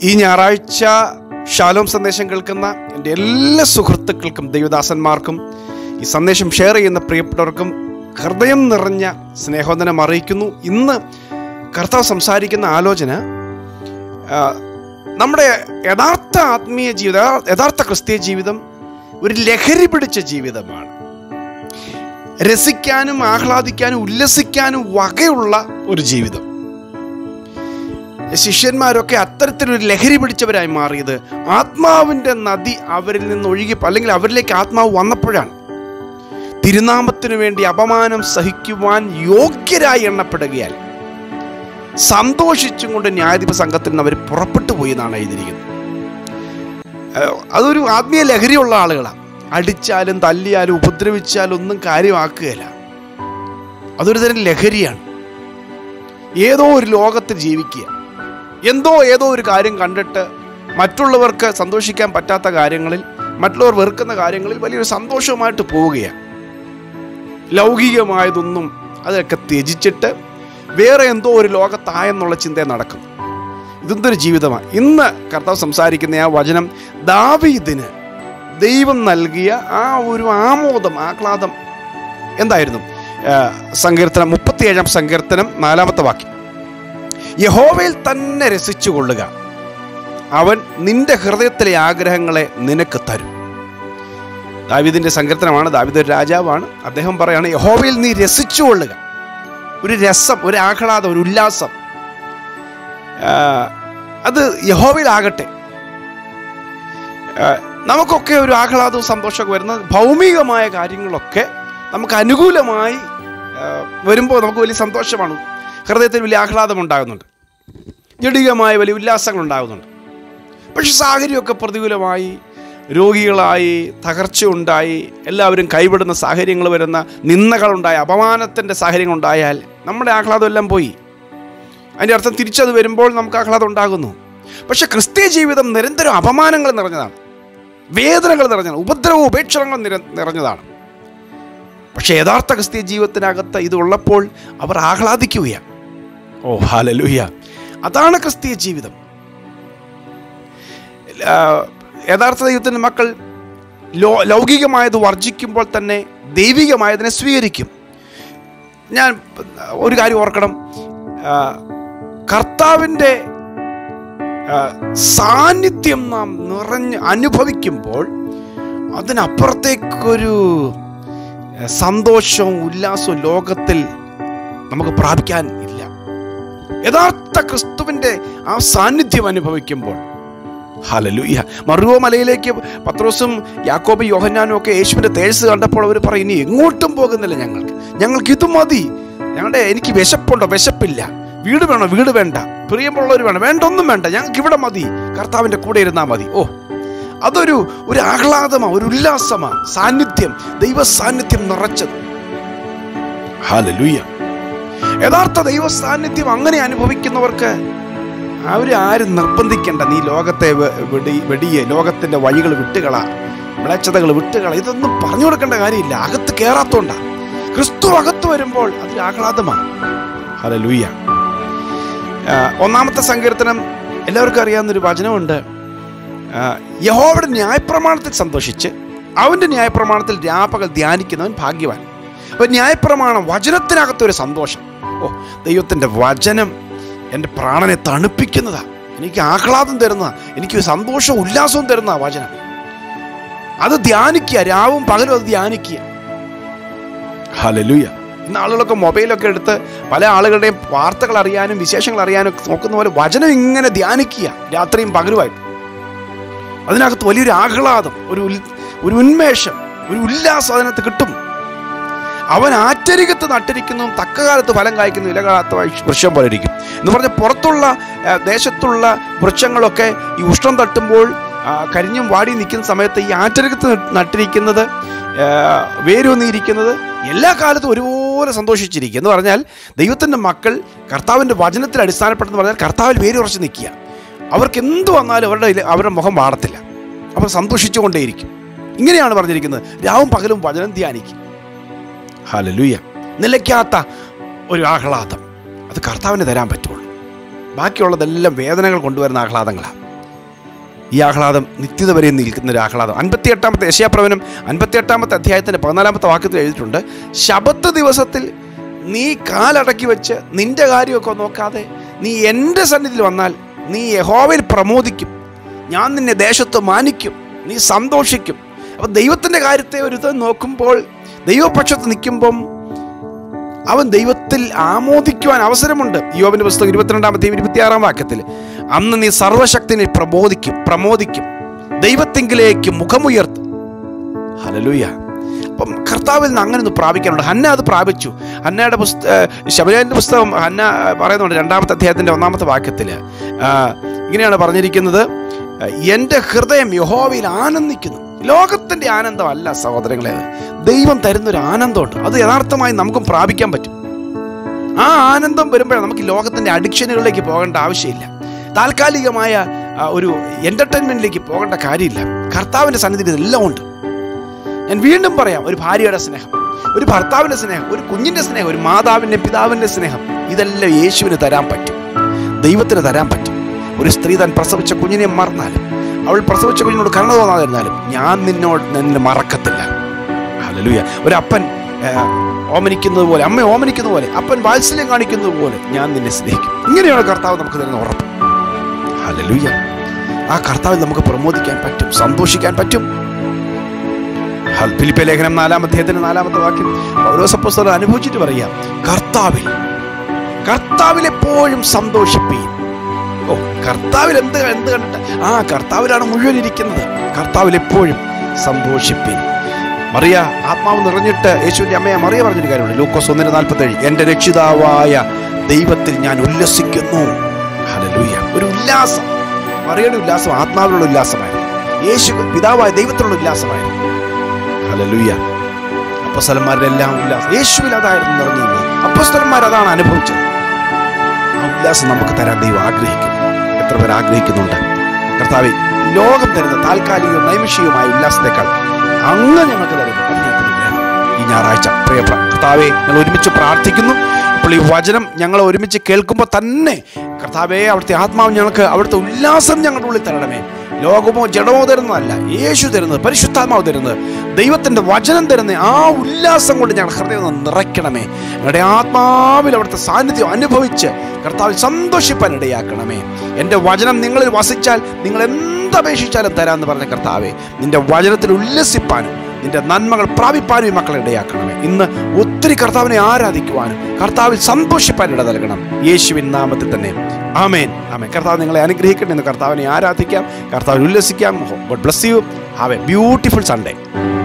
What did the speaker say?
ഈ ഞായറാഴ്ച ഷാലോം സന്ദേശം കേൾക്കുന്ന എൻ്റെ എല്ലാ സുഹൃത്തുക്കൾക്കും ദൈവദാസന്മാർക്കും ഈ സന്ദേശം ഷെയർ ചെയ്യുന്ന പ്രിയപ്പെട്ടവർക്കും ഹൃദയം നിറഞ്ഞ സ്നേഹോദനം അറിയിക്കുന്നു ഇന്ന് കർത്താവ് സംസാരിക്കുന്ന ആലോചന ആ, നമ്മുടെ യഥാർത്ഥ ആത്മീയ ജീവിതം യഥാർത്ഥ ക്രിസ്തീയ ജീവിതം ഒരു ലഹരി പിടിച്ച ജീവിതമാണ് രസിക്കാനും ആഹ്ലാദിക്കാനും ഉല്ലസിക്കാനും വകയുള്ള ഒരു ജീവിതം ശിഷ്യന്മാരൊക്കെ അത്തരത്തിലൊരു ലഹരി പിടിച്ചവരായി മാറിയത് ആത്മാവിൻ്റെ നദി അവരിൽ നിന്ന് ഒഴുകി അല്ലെങ്കിൽ അവരിലേക്ക് ആത്മാവ് വന്നപ്പോഴാണ് തിരുനാമത്തിനു വേണ്ടി അപമാനം സഹിക്കുവാൻ യോഗ്യരായി എണ്ണപ്പെടുകയാൽ സന്തോഷിച്ചും കൊണ്ട് ന്യായാധിപ സംഘത്തിൽ നിന്ന് അവർ പുറപ്പെട്ടു പോയി എന്നാണ് എഴുതിയിരിക്കുന്നത് ഏഹ് അതൊരു ആത്മീയ ലഹരിയുള്ള ആളുകളാണ് അടിച്ചാലും തല്ലിയാലും ഉപദ്രവിച്ചാലും ഒന്നും കാര്യമാക്കുകയില്ല അതൊരു തരം ലഹരിയാണ് ഏതോ ഒരു ലോകത്ത് ജീവിക്കുക എന്തോ ഏതോ ഒരു കാര്യം കണ്ടിട്ട് മറ്റുള്ളവർക്ക് സന്തോഷിക്കാൻ പറ്റാത്ത കാര്യങ്ങളിൽ മറ്റുള്ളവർ വെറുക്കുന്ന കാര്യങ്ങളിൽ വലിയൊരു സന്തോഷവുമായിട്ട് പോവുകയാണ് ലൗകികമായതൊന്നും അതൊക്കെ ത്യജിച്ചിട്ട് വേറെ എന്തോ ഒരു ലോകത്തായെന്നുള്ള ചിന്ത നടക്കും ഇതെന്തൊരു ജീവിതമാണ് ഇന്ന് കർത്താവ് സംസാരിക്കുന്ന ആ വചനം ദാവീദിന് ദൈവം നൽകിയ ആ ഒരു ആമോദം ആഹ്ലാദം എന്തായിരുന്നു ആ, സങ്കീർത്തനം മുപ്പത്തിയേഴാം സങ്കീർത്തനം നാലാമത്തെ വാക്യം യഹോവയിൽ തന്നെ രസിച്ചു കൊള്ളുക അവൻ നിന്റെ ഹൃദയത്തിലെ ആഗ്രഹങ്ങളെ നിനക്ക് തരും ദാവീദിന്റെ സങ്കീർത്തനമാണ് ദാവീദ് ഒരു രാജാവാണ് അദ്ദേഹം പറയാണ് യഹോവയിൽ നീ രസിച്ചു കൊള്ളുക ഒരു രസം ഒരു ആഹ്ലാദം ഒരു ഉല്ലാസം ആ, അത് യഹോവയിലാകട്ടെ ആ, നമുക്കൊക്കെ ഒരു ആഹ്ലാദവും സന്തോഷമൊക്കെ വരുന്നത് ഭൗമികമായ കാര്യങ്ങളൊക്കെ നമുക്ക് അനുകൂലമായി ആ, വരുമ്പോൾ നമുക്ക് വലിയ സന്തോഷമാണ് ഹൃദയത്തിൽ വലിയ ആഹ്ലാദം ഉണ്ടാകുന്നുണ്ട് ജടികമായ വലിയ ഉല്ലാസങ്ങൾ ഉണ്ടാകുന്നുണ്ട് പക്ഷെ സാഹചര്യമൊക്കെ പ്രതികൂലമായി രോഗികളായി തകർച്ചയുണ്ടായി എല്ലാവരും കൈവിടുന്ന സാഹചര്യങ്ങൾ വരുന്ന നിന്ദകളുണ്ടായി അപമാനത്തിൻ്റെ സാഹചര്യങ്ങൾ ഉണ്ടായാൽ നമ്മുടെ ആഹ്ലാദം എല്ലാം പോയി അതിൻ്റെ അർത്ഥം തിരിച്ചത് വരുമ്പോൾ നമുക്ക് ആഹ്ലാദം ഉണ്ടാകുന്നു പക്ഷെ ക്രിസ്തീയ ജീവിതം നിരന്തരം അപമാനങ്ങൾ നിറഞ്ഞതാണ് വേദനകൾ നിറഞ്ഞതാണ് ഉപദ്രവവും ഉപേക്ഷണങ്ങൾ നിര നിറഞ്ഞതാണ് പക്ഷെ യഥാർത്ഥ ക്രിസ്തീയ ജീവിതത്തിനകത്ത് ഇത് ഉള്ളപ്പോൾ അവർ ആഹ്ലാദിക്കുകയാണ് ഓ ഹാലലുയ്യ അതാണ് ക്രിസ്തീയ ജീവിതം ആ, യഥാർത്ഥ ദൈവത്തിൻ്റെ മക്കൾ ലോ ലൗകികമായത് വർജിക്കുമ്പോൾ തന്നെ ദൈവികമായതിനെ സ്വീകരിക്കും ഞാൻ ഒരു കാര്യം ഓർക്കണം ആ, കർത്താവിൻ്റെ ആ, സാന്നിധ്യം നാം നിറഞ്ഞ് അനുഭവിക്കുമ്പോൾ അതിനപ്പുറത്തേക്കൊരു ആ, സന്തോഷവും ഉല്ലാസവും ലോകത്തിൽ നമുക്ക് പ്രാപിക്കാൻ ഇല്ല യഥാർത്ഥ ക്രിസ്തുവിൻ്റെ ആ സാന്നിധ്യം അനുഭവിക്കുമ്പോൾ ഹലലുയ്യ മറുവോ മലയിലേക്ക് പത്രോസും യാക്കോബ് യോഹന്നാനും ഒക്കെ യേശുവിൻ്റെ തേഴ്സ് കണ്ടപ്പോൾ അവർ പറയും ഇനി എങ്ങോട്ടും പോകുന്നില്ല ഞങ്ങൾക്ക് ഞങ്ങൾക്ക് ഇത് മതി ഞങ്ങളുടെ എനിക്ക് വിശപ്പുണ്ടോ വിശപ്പില്ല വീട് വേണോ വീട് വേണ്ട പ്രിയമുള്ളവർ വേണം വേണ്ട ഒന്നും വേണ്ട ഞങ്ങൾക്ക് ഇവിടെ മതി കർത്താവിൻ്റെ കൂടെ ഇരുന്നാൽ മതി ഓ അതൊരു ഒരു ആഹ്ലാദമാ ഒരു ഉല്ലാസമാ സാന്നിധ്യം ദൈവ സാന്നിധ്യം നിറച്ചത് ഹാലലുയ്യ യഥാർത്ഥ ദൈവ സാന്നിധ്യം അങ്ങനെ അനുഭവിക്കുന്നവർക്ക് അവരെ ആരും നിർബന്ധിക്കണ്ട നീ ലോകത്തെ വെ- വെടി വെടിയെ ലോകത്തിന്റെ വഴികൾ വിട്ടുകള വിളച്ചതകൾ വിട്ടുകള ഇതൊന്നും പറഞ്ഞു കൊടുക്കേണ്ട കാര്യമില്ല അകത്ത് കയറാത്തോണ്ട ക്രിസ്തു അകത്ത് വരുമ്പോൾ അതിൽ ആഹ്ലാദമാണ് ഹലോ ലൂയ്യ ഒന്നാമത്തെ സങ്കീർത്തനം എല്ലാവർക്കും അറിയാവുന്നൊരു വചനമുണ്ട് ആ, യഹോവയുടെ ന്യായപ്രമാണത്തിൽ സന്തോഷിച്ച് അവൻ്റെ ന്യായപ്രമാണത്തിൽ രാപ്പകൽ ധ്യാനിക്കുന്നവൻ ഭാഗ്യവാൻ അപ്പൊ ന്യായപ്രമാണം വചനത്തിനകത്തൊരു സന്തോഷം ഓ ദൈവത്തിൻ്റെ വചനം എൻ്റെ പ്രാണനെ തണുപ്പിക്കുന്നതാ എനിക്ക് ആഹ്ലാദം തരുന്നതാ എനിക്ക് സന്തോഷവും ഉല്ലാസവും തരുന്ന വചനം അത് ധ്യാനിക്കുക രാവും പകലും അത് ധ്യാനിക്കുക ഹലലുയ ഇന്ന് ആളുകളൊക്കെ മൊബൈലൊക്കെ എടുത്ത് പല ആളുകളുടെയും വാർത്തകൾ അറിയാനും വിശേഷങ്ങൾ അറിയാനും ഒക്കെ നോക്കുന്ന പോലെ വചനം ഇങ്ങനെ ധ്യാനിക്കുക രാത്രിയും പകലുമായിട്ട് അതിനകത്ത് വലിയൊരു ആഹ്ലാദം ഒരു ഉൽ- ഒരു ഉന്മേഷം ഒരു ഉല്ലാസം അതിനകത്ത് കിട്ടും അവൻ ആറ്റരികത്ത് നട്ടിരിക്കുന്നു തക്കകാലത്ത് ഫലം കായ്ക്കുന്നു ഇലകാത്ത വൃക്ഷം പോലെ ഇരിക്കും എന്ന് പറഞ്ഞ പുറത്തുള്ള ആ, ദേശത്തുള്ള വൃക്ഷങ്ങളൊക്കെ ഈ ഉഷ്ണം തട്ടുമ്പോൾ ആ, കരിഞ്ഞും വാടി നിൽക്കുന്ന സമയത്ത് ഈ ആറ്റരികത്ത് നട്ടിരിക്കുന്നത് ആ, വേരൂന്നിയിരിക്കുന്നത് എല്ലാ കാലത്തും ഒരുപോലെ സന്തോഷിച്ചിരിക്കുക എന്ന് പറഞ്ഞാൽ ദൈവത്തിൻ്റെ മക്കൾ കർത്താവിൻ്റെ വചനത്തിൽ അടിസ്ഥാനപ്പെട്ടെന്ന് പറഞ്ഞാൽ കർത്താവിൽ വേരുറച്ച് നിൽക്കുക അവർക്ക് എന്ത് വന്നാലും അവരുടെ ഇല- അവരുടെ മുഖം വാടത്തില്ല അവർ സന്തോഷിച്ചുകൊണ്ടേയിരിക്കും ഇങ്ങനെയാണ് പറഞ്ഞിരിക്കുന്നത് രാവും പകലും വചനം ധ്യാനിക്കും ഹലലുയ നിലയ്ക്കാത്ത ഒരു ആഹ്ലാദം അത് കർത്താവിന് തരാൻ പറ്റുള്ളൂ ബാക്കിയുള്ളതെല്ലാം വേദനകൾ കൊണ്ടുവരുന്ന ആഹ്ലാദങ്ങളാണ് ഈ ആഹ്ലാദം നിത്യത വരെ നിൽക്കുന്ന ഒരു ആഹ്ലാദം അൻപത്തി എട്ടാമത്തെ യശയാപ്രവനം അൻപത്തി എട്ടാമത്തെ അധ്യായത്തിൻ്റെ പതിനാലാമത്തെ വാക്യത്തിൽ എഴുതിയിട്ടുണ്ട് ശബത്ത് ദിവസത്തിൽ നീ കാലടക്കി വെച്ച് നിന്റെ കാര്യമൊക്കെ നോക്കാതെ നീ എൻ്റെ സന്നിധിയിൽ വന്നാൽ നീ യഹോവയിൽ പ്രമോദിക്കും ഞാൻ നിന്നെ ദേശത്ത് മാനിക്കും നീ സന്തോഷിക്കും അപ്പം ദൈവത്തിൻ്റെ കാര്യത്തെ ഒരു ഇത് നോക്കുമ്പോൾ ദൈവപക്ഷത്ത് നിൽക്കുമ്പം അവൻ ദൈവത്തിൽ ആമോദിക്കുവാൻ അവസരമുണ്ട് യോബിന്റെ പുസ്തകം ഇരുപത്തിരണ്ടാമത്തെയും ഇരുപത്തിയാറാം വാക്യത്തിൽ അന്ന് നീ സർവശക്തിനെ പ്രബോധിക്കും പ്രമോദിക്കും ദൈവത്തിങ്കിലേക്ക് മുഖമുയർത്തും ഹലലൂയ അപ്പം കർത്താവിൽ നിന്ന് അങ്ങനെ ഒന്ന് പ്രാപിക്കാനുണ്ട് ഹന്ന അത് പ്രാപിച്ചു ഹന്നയുടെ പുസ്ത ശബരിന്റെ പുസ്തകം ഹന്ന പറയുന്നുണ്ട് രണ്ടാമത്തെ അധ്യായത്തിൻ്റെ ഒന്നാമത്തെ വാക്യത്തിൽ ഇങ്ങനെയാണ് പറഞ്ഞിരിക്കുന്നത് എൻ്റെ ഹൃദയം യഹോവയിൽ ആനന്ദിക്കുന്നു ലോകത്തിൻ്റെ ആനന്ദമല്ല സഹോദരങ്ങളെ അത്. ദൈവം തരുന്നൊരു ആനന്ദമുണ്ട് അത് യഥാർത്ഥമായി നമുക്കും പ്രാപിക്കാൻ പറ്റും ആ ആനന്ദം വരുമ്പോഴാണ് നമുക്ക് ഈ ലോകത്തിൻ്റെ അഡിക്ഷനുകളിലേക്ക് പോകേണ്ട ആവശ്യമില്ല താൽക്കാലികമായ ആ, ഒരു എൻ്റർടൈൻമെൻറ്റിലേക്ക് പോകേണ്ട കാര്യമില്ല കർത്താവിൻ്റെ സന്നിധിയിൽ ഇതെല്ലാം ഉണ്ട് ഞാൻ വീണ്ടും പറയാം ഒരു ഭാര്യയുടെ സ്നേഹം ഒരു ഭർത്താവിൻ്റെ സ്നേഹം ഒരു കുഞ്ഞിൻ്റെ സ്നേഹം ഒരു മാതാവിൻ്റെ പിതാവിൻ്റെ സ്നേഹം ഇതെല്ലാം യേശുവിന് തരാൻ പറ്റും ദൈവത്തിന് തരാൻ പറ്റും ഒരു സ്ത്രീ താൻ പ്രസവിച്ച കുഞ്ഞിനെ മറന്നാലും അവൾ പ്രസവിച്ച കുഞ്ഞിനോട് കരുണ തോന്നാതിരുന്നാലും ഞാൻ നിന്നോട് നിന്നെ മറക്കത്തില്ല ഹല്ലേലൂയ ഒരു അപ്പൻ ആ, ഓമനിക്കുന്നത് പോലെ അമ്മ ഓമനിക്കുന്നത് പോലെ അപ്പൻ വാത്സല്യം കാണിക്കുന്നത് പോലെ ഞാൻ നിന്നെ സ്നേഹിക്കും ഇങ്ങനെയാണ് കർത്താവ് നമുക്ക് തരുന്ന ഉറപ്പ് ഹല്ലേലൂയ ആ കർത്താവിൽ നമുക്ക് പ്രമോദിക്കാൻ പറ്റും സന്തോഷിക്കാൻ പറ്റും ഹൽ- ഫിലിപ്പിയ ലേഖനം നാലാം അധ്യായത്തിന്റെ നാലാമത്തെ വാക്യം പൗരോസപ്പുസ്തകം അനുഭവിച്ചിട്ട് പറയാം കർത്താവിൽ കർത്താവിൽ എപ്പോഴും സന്തോഷിപ്പീൻ ഓ കർത്താവിൽ എന്ത് എന്ത് കണ്ടിട്ട് ആ കർത്താവിലാണ് മുഴുവൻ ഇരിക്കുന്നത് കർത്താവിൽ എപ്പോഴും സന്തോഷിപ്പീൻ മറിയ ആത്മാവ് നിറഞ്ഞിട്ട് യേശുവിന്റെ അമ്മയെ മറിയ പറഞ്ഞൊരു കാര്യമുണ്ട് ലൂക്കോസ് ഒന്നിന് നാൽപ്പത്തേഴ് എൻ്റെ രക്ഷിതാവായ ദൈവത്തിൽ ഞാൻ ഉല്ലസിക്കുന്നു ഹല്ലേലൂയ ഒരു ഉല്ലാസം മറിയുടെ ഉല്ലാസം ആത്മാവിലുള്ള ഉല്ലാസമായിരുന്നു യേശു പിതാവായ ദൈവത്തിലുള്ള ഉല്ലാസമായിരുന്നു ഹല്ലേലൂയ അപ്പസ്തലന്മാരുടെ എല്ലാം ഉല്ലാസം യേശുവിൽ അതായിരുന്നു നിറഞ്ഞത് അപ്പസ്തലന്മാർ അതാണ് അനുഭവിച്ചത് ആ ഉല്ലാസം നമുക്ക് തരാൻ ദൈവം ആഗ്രഹിക്കുന്നു എത്ര പേർ ആഗ്രഹിക്കുന്നുണ്ട് കർത്താവെ ലോകം തരുന്ന താൽക്കാലികവും നൈമിഷികവുമായ ഉല്ലാസത്തെക്കാൾ അങ്ങ് ഞങ്ങൾക്ക് തരുന്നു അത് ഞങ്ങൾക്ക് വേണം ഈ ഞായറാഴ്ച പ്രിയ പ്ര- കർത്താവെ ഞങ്ങൾ ഒരുമിച്ച് പ്രാർത്ഥിക്കുന്നു ഇപ്പോൾ ഈ വചനം ഞങ്ങൾ ഒരുമിച്ച് കേൾക്കുമ്പോൾ തന്നെ കർത്താവെ അവിടുത്തെ ആത്മാവ് ഞങ്ങൾക്ക് അവിടുത്തെ ഉല്ലാസം ഞങ്ങളുടെ ഉള്ളിൽ തരണമേ ലോകമോ ജഡമോ തരുന്നതല്ല യേശു തരുന്നത് പരിശുദ്ധാത്മാവ് തരുന്നത് ദൈവത്തിൻ്റെ വചനം തരുന്ന ആ ഉല്ലാസം കൊണ്ട് ഞങ്ങൾ ഹൃദയം ഒന്ന് നിറയ്ക്കണമേ ഞങ്ങളുടെ ആത്മാവിൽ അവിടുത്തെ സാന്നിധ്യം അനുഭവിച്ച് കർത്താവിൽ സന്തോഷിപ്പാൻ ഇടയാക്കണമേ എൻ്റെ വചനം നിങ്ങളിൽ വസിച്ചാൽ നിങ്ങൾ എന്തപേക്ഷിച്ചാലും തരാമെന്ന് പറഞ്ഞ കർത്താവെ നിന്റെ വചനത്തിൽ ഉല്ലസിപ്പാനും നിന്റെ നന്മകൾ പ്രാപിപ്പാനും ഈ മക്കളെ ഇടയാക്കണമേ ഇന്ന് ഒത്തിരി കർത്താവിനെ ആരാധിക്കുവാനും കർത്താവിൽ സന്തോഷിപ്പാൻ ഇട നൽകണം യേശുവിൻ നാമത്തിൽ തന്നെ ആമേൻ ആമേൻ കർത്താവ് നിങ്ങളെ അനുഗ്രഹിക്കട്ടെ എന്ന് കർത്താവിനെ ആരാധിക്കാം കർത്താവിൽ ഉല്ലസിക്കാം God bless you have a beautiful Sunday